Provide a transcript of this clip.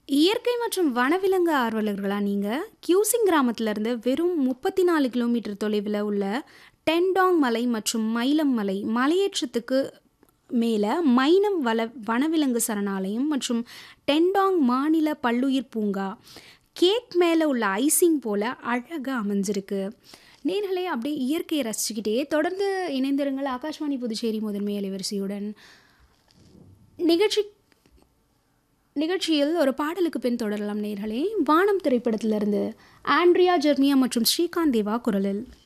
இயற்கை மற்றும் வனவிலங்கு ஆர்வலர்களா நீங்க? கியூசிங் கிராமத்திலிருந்து வெறும் 34 கிலோமீட்டர் தொலைவில உள்ள டென்டாங் மலை மற்றும் மைலம் மலை மலையேற்றத்துக்கு மேல மைனம் வல வனவிலங்கு சரணாலயம் மற்றும் டென்டாங் மாநில பல்லுயிர் பூங்கா கேக் மேல உள்ள ஐசிங் போல அழகா அமைஞ்சிருக்கு. நேயர்களே அப்படியே இயற்கையை ரசிச்சுக்கிட்டே தொடர்ந்து இணைந்திருங்கள் ஆகாஷ்வாணி புதுச்சேரி முதன்மை அலைவரிசையுடன். நிகழ்ச்சி நிகழ்ச்சியில் ஒரு பாடலுக்கு பின் தொடரலாம் நேயர்களே. வானம் திரைப்படத்திலிருந்து ஆண்ட்ரியா ஜெர்மியா மற்றும் ஸ்ரீகாந்த் தேவா குரலில்.